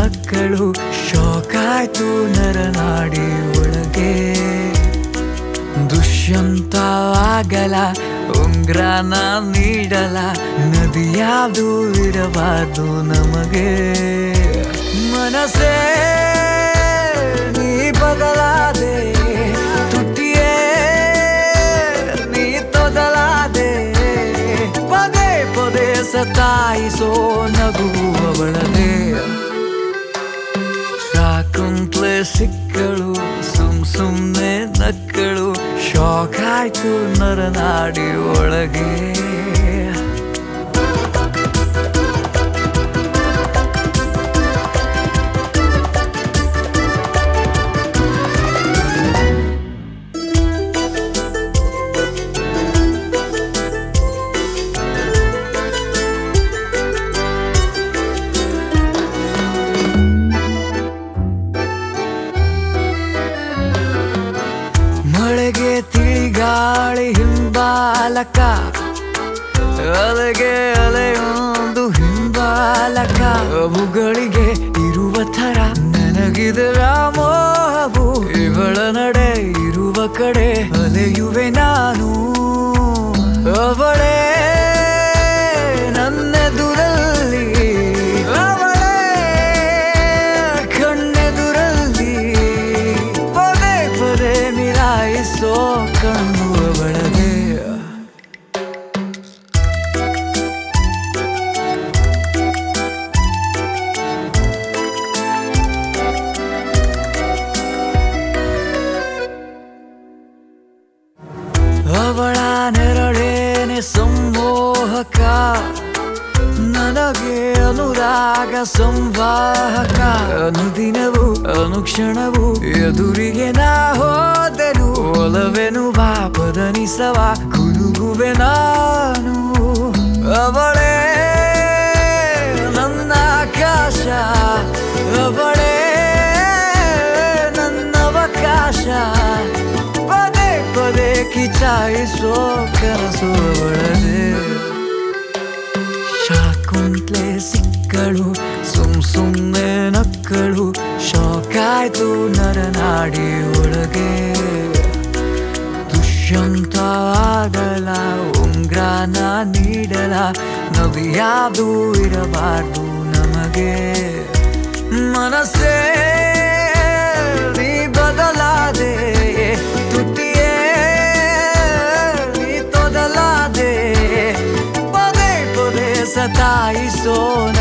ನಕ್ಕಳು ಶಾಕಾಯ್ತು ನರನಾಡಿ ಒಳಗೆ ದುಷ್ಯಂತವಾಗಲ ಉಂಗ್ರನ ನೀಡಲ ನದಿ ಯಾವುದು ಇರಬಾರ್ದು ನಮಗೆ ಮನಸ್ಸೇ ನೀ ಬದಲಾದೆ ತುಟಿಯೇ ನೀ ತೊದಲಾದೆ ಪದೇ ಪದೇ ಸತಾಯಿಸೋ ನಗುವವಳದೆ ಶಾಕುಂತ್ಲೆ ಸಿಕ್ಕಳು ಸುಮ್ ಸುಮ್ನೆ ನಕ್ಕಳು ಶಾಕ್ ಆಯ್ತು ನರನಾಡಿ ಒಳಗೆ ಮಳೆಗೆ ತಿಳಿಗಾಳಿ ಹಿಂಬಾಲಕ ಅಲೆಗೆ ಅಲೆಯೊಂದು ಹಿಂಬಾಲಕ ಅವುಗಳಿಗೆ ಇರುವ ಥರ ನನಗಿದರ ಮೋಹವು ಇವಳ ನಡೆ ಇರುವ ಕಡೆ ಅಲೆಯುವೆ ನಾನು ಅವಳೇ ನನ್ನೆದುರಲ್ಲಿ ಅವಳೇ ಕಣ್ಣೆದುರಲ್ಲಿ ಪದೇ ಪದೇ ಮಿಲಾಯಿಸೋ ಕಣ್ಣು ಅವಳದೇ ಅವಳ ನೆರಳೇನೆ ಸಂಮೋಹಕ ನನಗೆ ಅನುರಾಗ ಸಂವಾಹಕ ಅನುದಿನವು ಅನುಕ್ಷಣವು ಎದುರಿಗೆ ನಾ ಹೋದೆನು ಒಲವೆನು ಬಾಪದನಿಸವ ಕುರುಗುವೆ ನಾನು ಅವಳೇ ನನ್ನ ಆಕಾಶ ಅವಳೇ ನನ್ನ ಅವಕಾಶ ಪದೇ ಪದೇ ಕಿಚಾಯಿಸೋ ಕನಸು ಅವಳದೇ ಶಾಕುಂತ್ಲೆ ಸಿಕ್ಕಳು ಸುಮ್ ಸುಮ್ನೆ ನಕ್ಕಳು ಶಾಕಾಯ್ತು ನರನಾಡಿ ಒಳಗೆ ದುಷ್ಯಂತವಾಗಲ ಉಂಗ್ರನ ನೀಡಲ ನವಿ ಯಾವುದು ಇರಬಾರ್ದು ನಮಗೆ ಮನಸ್ಸೇ ನೀ ಬದಲಾದೆ ತುಟಿಯೇ ನೀ ತೊದಲಾದೆ ಪದೇ ಪದೇ ಸತಾಯಿಸೋ